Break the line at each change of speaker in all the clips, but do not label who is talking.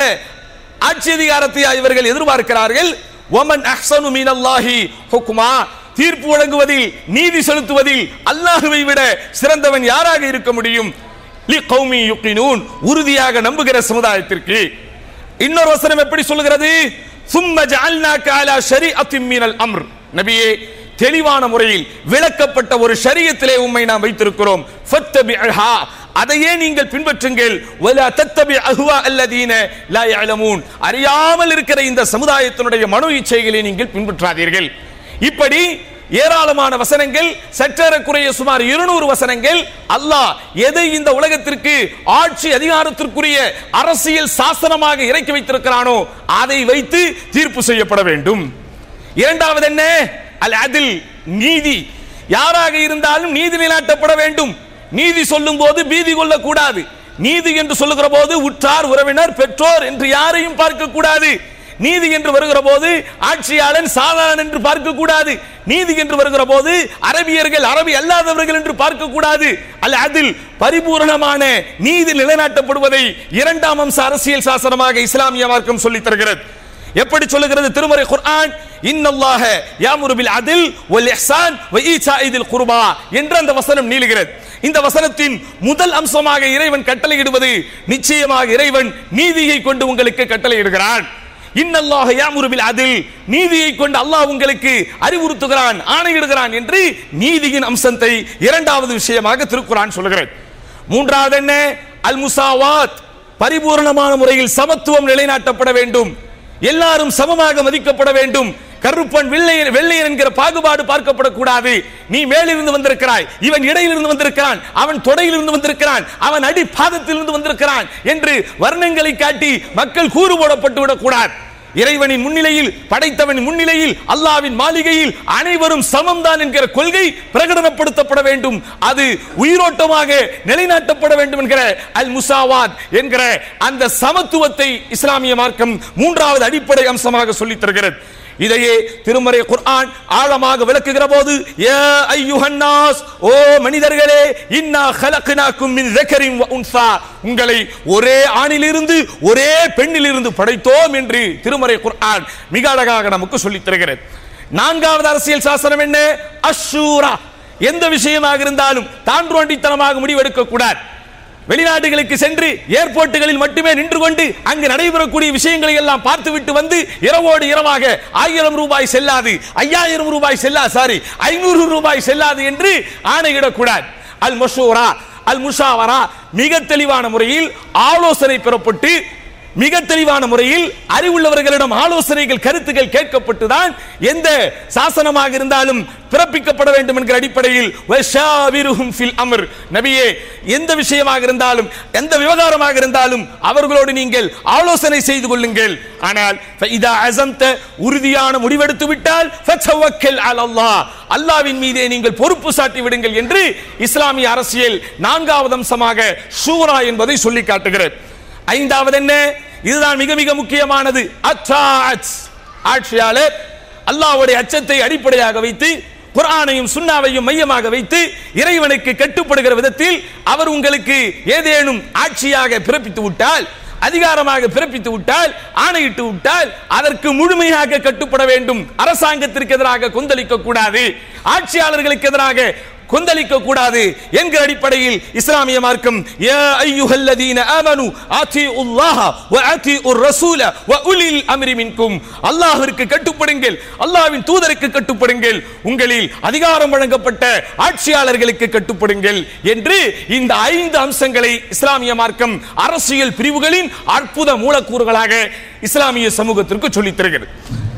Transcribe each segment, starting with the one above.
ஆட்சி அதிகாரத்தை இவர்கள் எதிர்பார்க்கிறார்கள் ஒமன் அஹ்சனு மீனல்லாஹி ஹுக்மா தீர்ப்பு வழங்குவதில் நீதி செலுத்துவதில் அல்லாஹுவை விட சிறந்தவன் யாராக இருக்க முடியும் லி கௌமி யுக்கினூன் உறுதியாக நம்புகிற சமுதாயத்திற்கு இன்னொரு வசனம் எப்படி சொல்லுகிறது சும்ம ஜஅல்னாக அலா ஷரீஅத்தின் மினல் அம்ர் நபியே தெளிவான முறையில் விளக்கப்பட்ட ஒரு ஷரியத்திலே உம்மை நாம் வைத்திருக்கிறோம் ஃபத்தபிஅஹா அதையே நீங்கள் பின்பற்றுங்கள் வலா தத்தபி அஹ்வா அல்லதீன லா யஅலமூன் அறியாமல் இருக்கிற இந்த சமுதாயத்தினுடைய மனோ இச்சைகளை நீங்கள் பின்பற்றாதீர்கள் இப்படி ஏராளமான வசனங்கள் சற்றேறக்குறைய சுமார் இருநூறு வசனங்கள் அல்லாஹ் எதை இந்த உலகத்திற்கு ஆட்சி அதிகாரத்திற்குரிய அரசியல் சாசனமாக இறக்கி வைத்திருக்கிறானோ அதை வைத்து தீர்ப்பு செய்யப்பட வேண்டும் இரண்டாவது என்ன அல் அதில் நீதி யாராக இருந்தாலும் நீதி நிலைநாட்டப்பட வேண்டும் நீதி சொல்லும் போது பீதி கொள்ளக்கூடாது நீதி என்று சொல்லுகிற போது உற்றார் உறவினர் பெற்றோர் என்று யாரையும் பார்க்க கூடாது நீதி என்று வருகிற போது ஆட்சியாளன் சாதாரணன் என்று பார்க்க கூடாது நீதி என்று வருகிற போது அரபியர்கள் அரபி அல்லாதவர்கள் என்று பார்க்க கூடாது அல்ல அதில் பரிபூரணமான நீதி நிலைநாட்டப்படுவதை இரண்டாம் அம்ச அரசியல் சாசனமாக இஸ்லாமிய மார்க்கம் சொல்லித் தருகிறது எப்படி சொல்லுகிறது திருமறை குர்ஆன் இன்னல்லாஹ யாமுரு பில் அதில் வல் இஹ்சான் வ ஈசாஇதில் குர்பா என்ற அந்த வசனம் நீளுகிறது இந்த வசனத்தின் முதல் அம்சமாக இறைவன் கட்டளையிடுவது நிச்சயமாக இறைவன் நீதியை கொண்டு உங்களுக்கு கட்டளையிடுகிறான் இன்னல்லாஹ யாமுரு பில் அதில் நீதியை கொண்டு அல்லாஹ் உங்களுக்கு அறிவுறுத்துகிறான் ஆணையிடுகிறான் என்று நீதியின் அம்சத்தை இரண்டாவது விஷயமாக திருக்குரான் சொல்லுகிறது மூன்றாவது என்ன அல் முசாவாத் பரிபூரணமான முறையில் சமத்துவம் நிலைநாட்டப்பட வேண்டும் எல்லாரும் சமமாக மதிக்கப்பட வேண்டும் கருப்பன் வெள்ளையன் வெள்ளையன் என்கிற பாகுபாடு பார்க்கப்படக்கூடாது நீ மேலிருந்து வந்திருக்கிறாய் இவன் இடையிலிருந்து வந்திருக்கிறான் அவன் தொடையிலிருந்து வந்திருக்கிறான் அவன் அடி பாதத்திலிருந்து வந்திருக்கிறான் என்று வர்ணங்களை காட்டி மக்கள் கூறு போடப்பட்டு விடக்கூடாது இறைவனின் முன்னிலையில் படைத்தவனின் முன்னிலையில் அல்லாவின் மாளிகையில் அனைவரும் சமம்தான் என்கிற கொள்கை பிரகடனப்படுத்தப்பட வேண்டும் அது உயிரோட்டமாக நிலைநாட்டப்பட வேண்டும் என்கிற அல் முசாவாத் என்கிற அந்த சமத்துவத்தை இஸ்லாமிய மார்க்கம் மூன்றாவது அடிப்படை அம்சமாக சொல்லித் தருகிறது இதையே திருமறை குர்ஆன் ஆழமாக விளக்குகிற போது யா ஐயுஹன்னாஸ் ஓ மனிதர்களே இன்னா ஹலக்னாக்கும் மின் ذكرٍ وانثى உங்களை ஒரே ஆணிலிருந்து ஒரே பெண்ணிலிருந்து படைத்தோம் என்று திருமறை குர்ஆன் மிக அழகாக நமக்கு சொல்லித் தருகிறது நான்காவது அரசியல் சாசனம் என்ன அஷூரா எந்த விஷயமாக இருந்தாலும் தான்றோண்டித்தனமாக முடிவெடுக்க கூடாது வெளிநாடுகளுக்கு சென்று ஏர்போர்ட்டுகளில் மட்டுமே நின்று கொண்டு அங்கு நடைபெறக்கூடிய விஷயங்களை எல்லாம் பார்த்துவிட்டு வந்து இரவோடு இரவாக ஆயிரம் ரூபாய் செல்லாது ஐயாயிரம் ரூபாய் செல்லா சாரி ஐநூறு ரூபாய் செல்லாது என்று ஆணையிடக்கூடாது அல் மஷூரா அல் முஷாவரா மிக தெளிவான முறையில் ஆலோசனை பெறப்பட்டு மிக தெளிவான முறையில் அறிவுள்ளவர்களிடம் ஆலோசனைகள் கருத்துக்கள் கேட்கப்பட்டுதான் எந்த சாசனமாக இருந்தாலும் பிறப்பிக்கப்பட வேண்டும் என்கிற அடிப்படையில் வஷாவிருஹும் ஃபில் அம்ர் நபியே எந்த விஷயமாக இருந்தாலும் எந்த விவகாரமாக இருந்தாலும் அவர்களோடு நீங்கள் ஆலோசனை செய்து கொள்ளுங்கள் ஆனால் இதா அசம்த உறுதியான முடிவெடுத்து விட்டால் ஃபத்தவக்கல் அலல்லாஹ் அல்லாவின் மீதே நீங்கள் பொறுப்பு சாட்டி விடுங்கள் என்று இஸ்லாமிய அரசியல் நான்காவது அம்சமாக ஷூரா என்பதை சொல்லி காட்டுகிறது ஐந்தாவது என்ன இதுதான் மிக மிக முக்கியமானது அத்தாச் ஆட்சியாளர் அல்லாஹ்வுடைய அச்சத்தை அடிப்படையாக வைத்து குர்ஆனையும் சுன்னாவையும் மையமாக வைத்து இறைவனுக்கு கட்டுப்படுகிற விதத்தில் அவர் உங்களுக்கு ஏதேனும் ஆட்சியாக பிறப்பித்து விட்டால் அதிகாரமாக பிறப்பித்து விட்டால் ஆணையிட்டு விட்டால் அதற்கு முழுமையாக கட்டுப்பட வேண்டும் அரசாங்கத்திற்கு எதிராக கொந்தளிக்க கூடாது ஆட்சியாளர்களுக்கு எதிராக கொந்தளிக்க கூடாது என்கிற அடிப்படையில் இஸ்லாமிய மார்க்கம் யா ஐயுஹல்லதீன ஆமனு ஆத்தியுல்லாஹ வ ஆத்தியுர் ரசூல வ உலில் அம்ரி மின்கும் அல்லாஹ்விற்கு கட்டுப்படுங்கள் அல்லாஹ்வின் தூதருக்கு கட்டுப்படுங்கள் உங்களில் அதிகாரம் வழங்கப்பட்ட ஆட்சியாளர்களுக்கு கட்டுப்படுங்கள் என்று இந்த ஐந்து அம்சங்களை இஸ்லாமிய மார்க்கம் அரசியல் பிரிவுகளின் அற்புத மூலக்கூறுகளாக இஸ்லாமிய சமூகத்திற்கு சொல்லித் தருகிறது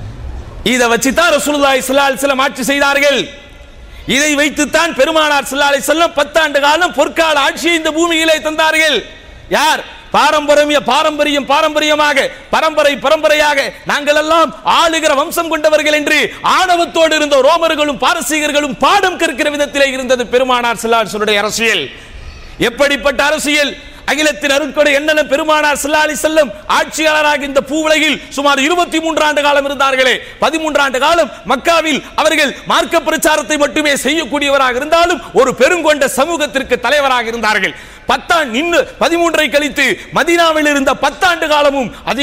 இதை வச்சுதான் ரசூலுல்லாஹி ஸல்லல்லாஹு அலைஹி வஸல்லம் ஆட்சி செய்தார்கள் இதை வைத்துத்தான் பெருமானார் ஸல்லல்லாஹு அலைஹி வஸல்லம் பத்தாண்டு காலம் பொற்கால ஆட்சியை இந்த பூமியிலே தந்தார்கள் யார் பாரம்பரிய பாரம்பரியம் பாரம்பரியமாக பரம்பரை பரம்பரையாக நாங்கள் எல்லாம் ஆளுகிற வம்சம் கொண்டவர்கள் என்று ஆணவத்தோடு இருந்த ரோமர்களும் பாரசீகர்களும் பாடம் கற்கிற விதத்திலே இருந்தது பெருமானார் ஸல்லல்லாஹு அலைஹி வஸல்லம் அரசியல் எப்படிப்பட்ட அரசியல் அகிலத்தின் அருட்கொடை என்னென்ன பெருமானார் ஸல்லல்லாஹு அலைஹி வஸல்லம் ஆட்சியாளராக இந்த பூவுலகில் சுமார் இருபத்தி மூன்று ஆண்டு காலம் இருந்தார்களே பதிமூன்று ஆண்டு காலம் மக்காவில் அவர்கள் மார்க்க பிரச்சாரத்தை மட்டுமே செய்யக்கூடியவராக இருந்தாலும் ஒரு பெருங்கொண்ட சமூகத்திற்கு தலைவராக இருந்தார்கள் பத்தாண்டு இன்னும் பதிமூன்றை கழித்து மதீனாவில் இருந்த பத்தாண்டு காலமும் அதிக